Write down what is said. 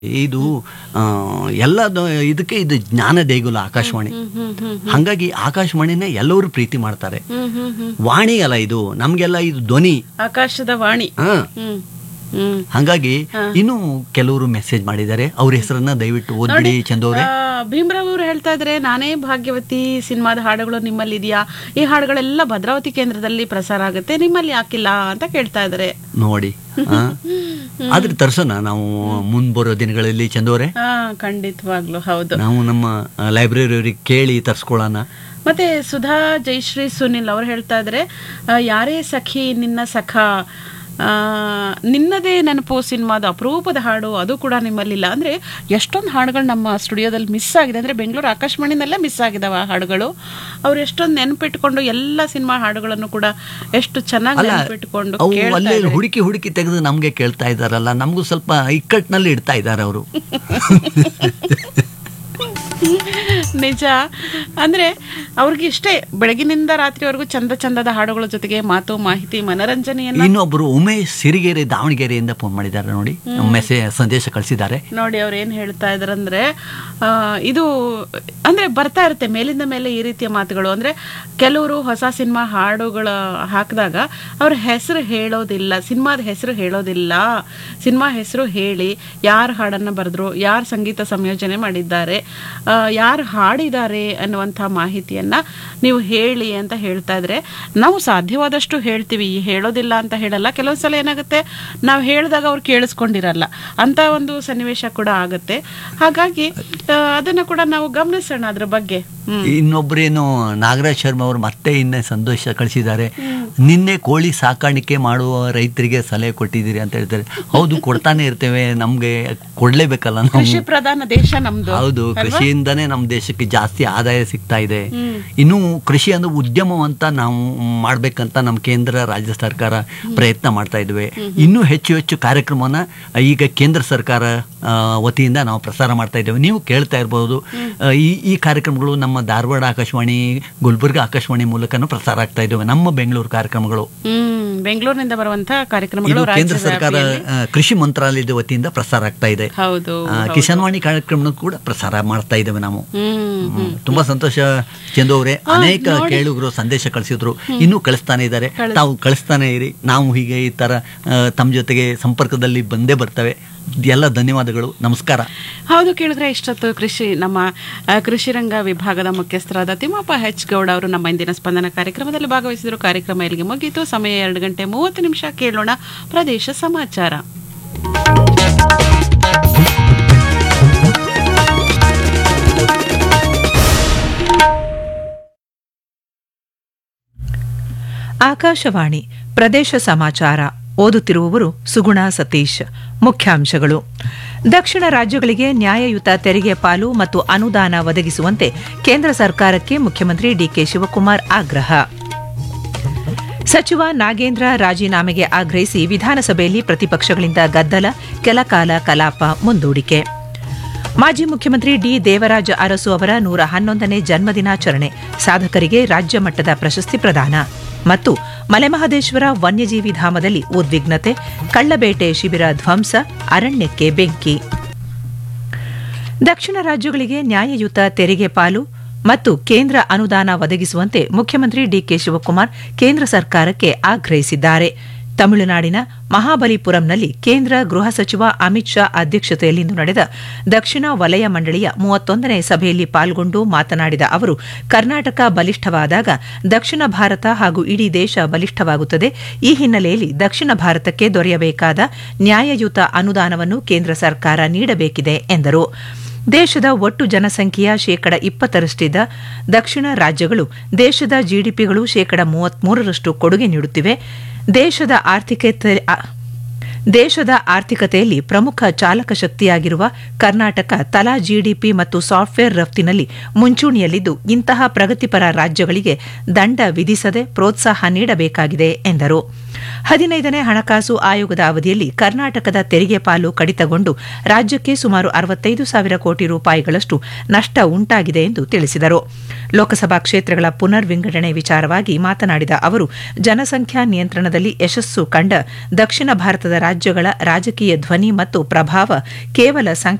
ಇದು ಆ, ಎಲ್ಲದ ಇದಕ್ಕೆ ಇದು ಜ್ಞಾನ ದೇಗುಲ ಆಕಾಶವಾಣಿ ಹಾಗಾಗಿ ಆಕಾಶವಾಣಿನೇ ಎಲ್ಲರೂ ಪ್ರೀತಿ ಮಾಡ್ತಾರೆ ವಾಣಿ ಅಲ್ಲ ಇದು ನಮ್ಗೆಲ್ಲ ಇದು ಧ್ವನಿ ಆಕಾಶದ ವಾಣಿ ಹಾ ಹ್ಮ್ ಹ್ಮ್ ಹಾಗಾಗಿ ಇನ್ನು ಕೆಲವರು ಮೆಸೇಜ್ ಮಾಡಿದ್ದಾರೆ ಅವ್ರ ಹೆಸರನ್ನ ದಯವಿಟ್ಟು ಓದ್ಬಿಡಿ ಚಂದವ್ರೆ ಆ, ಭೀಮ್ರಾವ್ ಅವರು ಹೇಳ್ತಾ ಇದ್ರೆ ನಾನೇ ಭಾಗ್ಯವತಿ ಸಿನಿಮಾದ ಹಾಡುಗಳು ನಿಮ್ಮಲ್ಲಿ ಇದೆಯಾ ಈ ಹಾಡುಗಳೆಲ್ಲ ಭದ್ರಾವತಿ ಕೇಂದ್ರದಲ್ಲಿ ಪ್ರಸಾರ ಆಗುತ್ತೆ ನಿಮ್ಮಲ್ಲಿ ಯಾಕಿಲ್ಲ ಅಂತ ಕೇಳ್ತಾ ಇದಾರೆ ನೋಡಿ ಆ. ಆದ್ರೆ ತರ್ಸೋಣ ನಾವು ಮುಂದ್ ಬರೋ ದಿನಗಳಲ್ಲಿ ಚಂದವ್ರೆ ಹಾ ಖಂಡಿತವಾಗ್ಲು ಹೌದು ನಾವು ನಮ್ಮ ಲೈಬ್ರರಿ ಕೇಳಿ ತರ್ಸ್ಕೊಳ್ಳೋಣ ಮತ್ತೆ ಸುಧಾ ಜಯಶ್ರೀ ಸುನಿಲ್ ಅವ್ರು ಹೇಳ್ತಾ ಇದ್ರೆ ಆ, ಯಾರೇ ಸಖಿ ನಿನ್ನ ಸಖ ಆ, ನಿನ್ನದೇ ನೆನಪು ಸಿನಿಮಾದ ಅಪರೂಪದ ಹಾಡು ಅದು ಕೂಡ ನಿಮ್ಮಲ್ಲಿಲ್ಲ ಅಂದ್ರೆ ಎಷ್ಟೊಂದು ಹಾಡುಗಳು ನಮ್ಮ ಸ್ಟುಡಿಯೋದಲ್ಲಿ ಮಿಸ್ ಆಗಿದೆ ಅಂದ್ರೆ ಬೆಂಗಳೂರು ಆಕಾಶವಾಣಿನಲ್ಲೇ ಮಿಸ್ ಆಗಿದಾವ ಆ ಹಾಡುಗಳು ಅವ್ರು ಎಷ್ಟೊಂದು ನೆನಪಿಟ್ಕೊಂಡು ಎಲ್ಲ ಸಿನಿಮಾ ಹಾಡುಗಳನ್ನು ಕೂಡ ಎಷ್ಟು ಚೆನ್ನಾಗಿ ಅಲ್ಲ ನೆನಪಿಟ್ಕೊಂಡು ಅವು ಕೇಳ್ತಾ ಅಲ್ಲೇ ಇದ್ದಾರೆ. ಹುಡುಕಿ ಹುಡುಕಿ ತೆಗೆದು ನಮ್ಗೆ ಕೇಳ್ತಾ ಇದಾರಲ್ಲ ನಮಗೂ ಸ್ವಲ್ಪ ಇಕ್ಕಟ್ಟಿನಲ್ಲಿ ಇಡ್ತಾ ಇದ್ದಾರೆ ಅವರು ನಿಜ ಅಂದ್ರೆ ಅವ್ರಿಗೆ ಇಷ್ಟೇ ಬೆಳಗಿನಿಂದ ರಾತ್ರಿವರೆಗೂ ಚಂದ ಚಂದದ ಹಾಡುಗಳ ಜೊತೆಗೆ ಮಾತು ಮಾಹಿತಿ ಮನರಂಜನೆಯನ್ನ ಇನ್ನೊಬ್ರು ಉಮೇಶ್ ಸಿರಿಗೆರೆ ದಾವಣಗೆರೆಯಿಂದ ಫೋನ್ ಮಾಡಿದ್ದಾರೆ ನೋಡಿ ಮೆಸೇಜ್ ಸಂದೇಶ ಕಳಿಸಿದ್ದಾರೆ ನೋಡಿ ಅವ್ರು ಏನ್ ಹೇಳ್ತಾ ಇದಾರಂದ್ರೆ ಆ, ಇದು ಅಂದ್ರೆ ಬರ್ತಾ ಇರುತ್ತೆ ಮೇಲಿಂದ ಮೇಲೆ ಈ ರೀತಿಯ ಮಾತುಗಳು ಅಂದ್ರೆ ಕೆಲವರು ಹೊಸ ಸಿನಿಮಾ ಹಾಡುಗಳ ಹಾಕಿದಾಗ ಅವ್ರ ಹೆಸರು ಹೇಳೋದಿಲ್ಲ ಸಿನಿಮಾದ ಹೆಸರು ಹೇಳೋದಿಲ್ಲ ಸಿನಿಮಾ ಹೆಸರು ಹೇಳಿ ಯಾರು ಹಾಡನ್ನ ಬರೆದ್ರು ಯಾರು ಸಂಗೀತ ಸಂಯೋಜನೆ ಮಾಡಿದ್ದಾರೆ ಯಾರು ಹಾಡಿದ್ದಾರೆ ಅನ್ನುವಂಥ ಮಾಹಿತಿಯನ್ನ ನೀವು ಹೇಳಿ ಅಂತ ಹೇಳ್ತಾ ಇದ್ರೆ ನಾವು ಸಾಧ್ಯವಾದಷ್ಟು ಹೇಳ್ತೀವಿ ಈ ಹೇಳೋದಿಲ್ಲ ಅಂತ ಹೇಳಲ್ಲ ಕೆಲವು ಸಲ ಏನಾಗುತ್ತೆ ನಾವು ಹೇಳಿದಾಗ ಅವ್ರು ಕೇಳಿಸ್ಕೊಂಡಿರಲ್ಲ ಅಂತ ಒಂದು ಸನ್ನಿವೇಶ ಕೂಡ ಆಗುತ್ತೆ ಹಾಗಾಗಿ ಆ, ಅದನ್ನ ಕೂಡ ನಾವು ಗಮನಿಸೋಣ ಅದ್ರ ಬಗ್ಗೆ ಹ್ಮ್ ಇನ್ನೊಬ್ರೇನು ನಾಗರಾಜ್ ಶರ್ಮಾ ಅವರು ಮತ್ತೆ ಇನ್ನೇ ಸಂದೇಶ ಕಳಿಸಿದ್ದಾರೆ ನಿನ್ನೆ ಕೋಳಿ ಸಾಕಾಣಿಕೆ ಮಾಡುವ ರೈತರಿಗೆ ಸಲಹೆ ಕೊಟ್ಟಿದ್ದೀರಿ ಅಂತ ಹೇಳ್ತಾರೆ ಹೌದು ಕೊಡ್ತಾನೆ ಇರ್ತೇವೆ ನಮ್ಗೆ ಕೊಡ್ಲೇಬೇಕಲ್ಲ ನಾವು ಕೃಷಿ ಪ್ರಧಾನ ದೇಶ ನಮ್ದು ಹೌದು ಕೃಷಿಯಿಂದನೇ ನಮ್ಮ ದೇಶಕ್ಕೆ ಜಾಸ್ತಿ ಆದಾಯ ಸಿಗ್ತಾ ಇದೆ ಇನ್ನು ಕೃಷಿ ಅಂದ್ರೆ ಉದ್ಯಮವಂತ ನಾವು ಮಾಡ್ಬೇಕಂತ ನಮ್ಮ ಕೇಂದ್ರ ರಾಜ್ಯ ಸರ್ಕಾರ ಪ್ರಯತ್ನ ಮಾಡ್ತಾ ಇದ್ವಿ ಇನ್ನೂ ಹೆಚ್ಚು ಹೆಚ್ಚು ಕಾರ್ಯಕ್ರಮವನ್ನ ಈಗ ಕೇಂದ್ರ ಸರ್ಕಾರ ಆ, ವತಿಯಿಂದ ನಾವು ಪ್ರಸಾರ ಮಾಡ್ತಾ ಇದ್ದೇವೆ ನೀವು ಕೇಳ್ತಾ ಇರ್ಬೋದು ಆ, ಈ ಈ ಕಾರ್ಯಕ್ರಮಗಳು ನಮ್ಮ ಧಾರವಾಡ ಆಕಾಶವಾಣಿ ಗುಲ್ಬರ್ಗ ಆಕಾಶವಾಣಿ ಮೂಲಕನೂ ಪ್ರಸಾರ ಆಗ್ತಾ ಇದ್ದೇವೆ ನಮ್ಮ ಬೆಂಗಳೂರು ಕಾರ್ಯಕ್ರಮಗಳು ಹ್ಮ್ ಬೆಂಗಳೂರಿನಿಂದ ಬರುವಂತಹ ಇದು ಕಾರ್ಯಕ್ರಮಗಳು ಕೇಂದ್ರ ರಾಜ್ಯ ಸರ್ಕಾರ ವ್ಯಾಪಿಯಲ್ಲಿ- ಆ, ಕೃಷಿ ಮಂತ್ರಾಲಯದ ವತಿಯಿಂದ ಪ್ರಸಾರ ಆಗ್ತಾ ಇದೆ ಹೌದು ಆ, ಕಿಸಾನ್ವಾಣಿ ಕಾರ್ಯಕ್ರಮ ಕೂಡ ಪ್ರಸಾರ ಮಾಡ್ತಾ ಇದ್ದೇವೆ ನಾವು ಹ್ಮ್ ಹ್ಮ್. ತುಂಬಾ ಸಂತೋಷ ಚಂದು ಅವರೇ ಅನೇಕ ಕೇಳುಗರು ಸಂದೇಶ ಕಳಿಸಿದ್ರು ಇನ್ನೂ ಕಳಿಸ್ತಾನೆ ಇದ್ದಾರೆ ತಾವು ಕಳಿಸ್ತಾನೆ ಇರಿ ನಾವು ಹೀಗೆ ಈ ತರ ಆ, ತಮ್ಮ ಜೊತೆಗೆ ಸಂಪರ್ಕದಲ್ಲಿ ಬಂದೇ ಬರ್ತವೆ ಎಲ್ಲ ಧನ್ಯವಾದಗಳು ನಮಸ್ಕಾರ ಹೌದು ಕೇಳಿದ್ರೆ ಇಷ್ಟೊತ್ತು ಕೃಷಿ ನಮ್ಮ ಆ, ಕೃಷಿ ರಂಗ ವಿಭಾಗದ ಮುಖ್ಯಸ್ಥರಾದ ತಿಮ್ಮಪ್ಪ ಹೆಚ್ ಗೌಡ ಅವರು ನಮ್ಮ ಇಂದಿನ ಸ್ಪಂದನ ಕಾರ್ಯಕ್ರಮದಲ್ಲಿ ಭಾಗವಹಿಸಿದ್ರು ಕಾರ್ಯಕ್ರಮ ಇಲ್ಲಿಗೆ ಮುಗೀತು ಸಮಯ ಎರಡು ಗಂಟೆ ಮೂವತ್ತು ನಿಮಿಷ ಕೇಳೋಣ ಪ್ರದೇಶ ಸಮಾಚಾರ ಆಕಾಶವಾಣಿ ಪ್ರದೇಶ ಸಮಾಚಾರ ಓದುತ್ತಿರುವವರು ಸುಗುಣ ಸತೀಶ್ ಮುಖ್ಯಾಂಶಗಳು ದಕ್ಷಿಣ ರಾಜ್ಯಗಳಿಗೆ ನ್ಯಾಯಯುತ ತೆರಿಗೆ ಪಾಲು ಮತ್ತು ಅನುದಾನ ಒದಗಿಸುವಂತೆ ಕೇಂದ್ರ ಸರ್ಕಾರಕ್ಕೆ ಮುಖ್ಯಮಂತ್ರಿ ಡಿಕೆ ಶಿವಕುಮಾರ್ ಆಗ್ರಹ ಸಚಿವ ನಾಗೇಂದ್ರ ರಾಜೀನಾಮೆಗೆ ಆಗ್ರಹಿಸಿ ವಿಧಾನಸಭೆಯಲ್ಲಿ ಪ್ರತಿಪಕ್ಷಗಳಿಂದ ಗದ್ದಲ ಕೆಲಕಾಲ ಕಲಾಪ ಮುಂದೂಡಿಕೆ ಮಾಜಿ ಮುಖ್ಯಮಂತ್ರಿ ಡಿ ದೇವರಾಜ ಅರಸು ಅವರ ನೂರ ಹನ್ನೊಂದನೇ ಜನ್ಮದಿನಾಚರಣೆ ಸಾಧಕರಿಗೆ ರಾಜ್ಯ ಮಟ್ಟದ ಪ್ರಶಸ್ತಿ ಪ್ರದಾನ ಮತ್ತು ಮಲೆಮಹದೇಶ್ವರ ವನ್ಯಜೀವಿ ಧಾಮದಲ್ಲಿ ಉದ್ವಿಗ್ನತೆ ಕಳ್ಳಬೇಟೆ ಶಿಬಿರ ಧ್ವಂಸ ಅರಣ್ಯಕ್ಕೆ ಬೆಂಕಿ ದಕ್ಷಿಣ ರಾಜ್ಯಗಳಿಗೆ ನ್ಯಾಯಯುತ ತೆರಿಗೆ ಪಾಲು ಮತ್ತು ಕೇಂದ್ರ ಅನುದಾನ ಒದಗಿಸುವಂತೆ ಮುಖ್ಯಮಂತ್ರಿ ಡಿಕೆ ಶಿವಕುಮಾರ್ ಕೇಂದ್ರ ಸರ್ಕಾರಕ್ಕೆ ಆಗ್ರಹಿಸಿದ್ದಾರೆ ತಮಿಳುನಾಡಿನ ಮಹಾಬಲಿಪುರಂನಲ್ಲಿ ಕೇಂದ್ರ ಗೃಹ ಸಚಿವ ಅಮಿತ್ ಶಾ ಅಧ್ಯಕ್ಷತೆಯಲ್ಲಿಂದು ನಡೆದ ದಕ್ಷಿಣ ವಲಯ ಮಂಡಳಿಯ ಮೂವತ್ತೊಂದನೇ ಸಭೆಯಲ್ಲಿ ಪಾಲ್ಗೊಂಡು ಮಾತನಾಡಿದ ಅವರು ಕರ್ನಾಟಕ ಬಲಿಷ್ಠವಾದಾಗ ದಕ್ಷಿಣ ಭಾರತ ಹಾಗೂ ಇಡೀ ದೇಶ ಬಲಿಷ್ಠವಾಗುತ್ತದೆ ಈ ಹಿನ್ನೆಲೆಯಲ್ಲಿ ದಕ್ಷಿಣ ಭಾರತಕ್ಕೆ ದೊರೆಯಬೇಕಾದ ನ್ಯಾಯಯುತ ಅನುದಾನವನ್ನು ಕೇಂದ್ರ ಸರ್ಕಾರ ನೀಡಬೇಕಿದೆ ಎಂದರು ದೇಶದ ಒಟ್ಟು ಜನಸಂಖ್ಯೆಯ ಶೇಕಡ ಇಪ್ಪತ್ತರಷ್ಟಿದ್ದ ದಕ್ಷಿಣ ರಾಜ್ಯಗಳು ದೇಶದ ಜಿಡಿಪಿಗಳು ಶೇಕಡ ಮೂವತ್ಮೂರರಷ್ಟು ಕೊಡುಗೆ ನೀಡುತ್ತಿವೆ ದೇಶದ ಆರ್ಥಿಕತೆ ಆ- ದೇಶದ ಆರ್ಥಿಕತೆಯಲ್ಲಿ ಪ್ರಮುಖ ಚಾಲಕ ಶಕ್ತಿಯಾಗಿರುವ ಕರ್ನಾಟಕ ತಲಾ ಜಿಡಿಪಿ ಮತ್ತು ಸಾಫ್ಟ್ವೇರ್ ರಫ್ತಿನಲ್ಲಿ ಮುಂಚೂಣಿಯಲ್ಲಿದ್ದು ಇಂತಹ ಪ್ರಗತಿಪರ ರಾಜ್ಯಗಳಿಗೆ ದಂಡ ವಿಧಿಸದೆ ಪ್ರೋತ್ಸಾಹ ನೀಡಬೇಕಾಗಿದೆ ಎಂದರು ಹದಿನೈದನೇ ಹಣಕಾಸು ಆಯೋಗದ ಅವಧಿಯಲ್ಲಿ ಕರ್ನಾಟಕದ ತೆರಿಗೆ ಪಾಲು ಕಡಿತಗೊಂಡು ರಾಜ್ಯಕ್ಕೆ ಸುಮಾರು ಅರವತ್ತೈದು ಸಾವಿರ ಕೋಟಿ ರೂಪಾಯಿಗಳಷ್ಟು ನಷ್ಟ ಉಂಟಾಗಿದೆ ಎಂದು ತಿಳಿಸಿದರು ಲೋಕಸಭಾ ಕ್ಷೇತ್ರಗಳ ಪುನರ್ ವಿಂಗಡಣೆ ವಿಚಾರವಾಗಿ ಮಾತನಾಡಿದ ಅವರು ಜನಸಂಖ್ಯಾ ನಿಯಂತ್ರಣದಲ್ಲಿ ಯಶಸ್ಸು ಕಂಡ ದಕ್ಷಿಣ ಭಾರತದ ರಾಜ್ಯಗಳ ರಾಜಕೀಯ ಧ್ವನಿ ಮತ್ತು ಪ್ರಭಾವ ಕೇವಲ